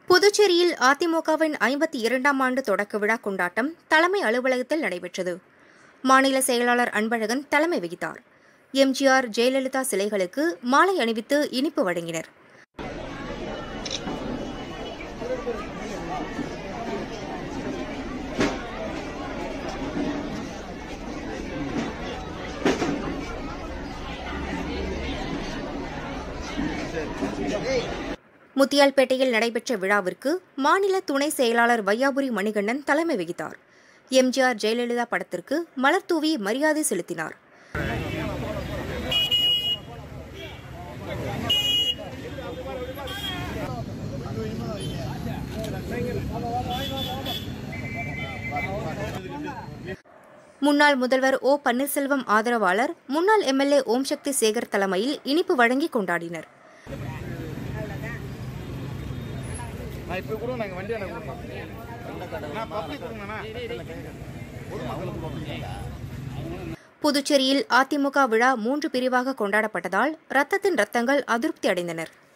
புதுச்சேரியில் அதிமுகவின் ஐம்பத்தி இரண்டாம் ஆண்டு தொடக்க விழா கொண்டாட்டம் தலைமை அலுவலகத்தில் நடைபெற்றது மாநில செயலாளர் அன்பழகன் தலைமை வகித்தார் எம்ஜிஆர் ஜெயலலிதா சிலைகளுக்கு மாலை அணிவித்து இனிப்பு வழங்கினர் முத்தியால்பேட்டையில் நடைபெற்ற விழாவிற்கு மாநில துணை செயலாளர் வையாபுரி மணிகண்டன் தலைமை வகித்தார் எம்ஜிஆர் ஜெயலலிதா படத்திற்கு மலர் தூவி மரியாதை செலுத்தினார் முன்னாள் முதல்வர் ஓ பன்னீர்செல்வம் ஆதரவாளர் முன்னாள் எம்எல்ஏ ஓம் சக்தி சேகர் தலைமையில் இனிப்பு வழங்கி கொண்டாடினர் நான் இப்போ கூட நாங்கள் வண்டி எனக்கு நான் பப்ளிக் கொடுங்கண்ணா புதுச்சேரியில் அதிமுக விழா மூன்று பிரிவாக கொண்டாடப்பட்டதால் ரத்தத்தின் ரத்தங்கள் அதிருப்தி அடைந்தனர்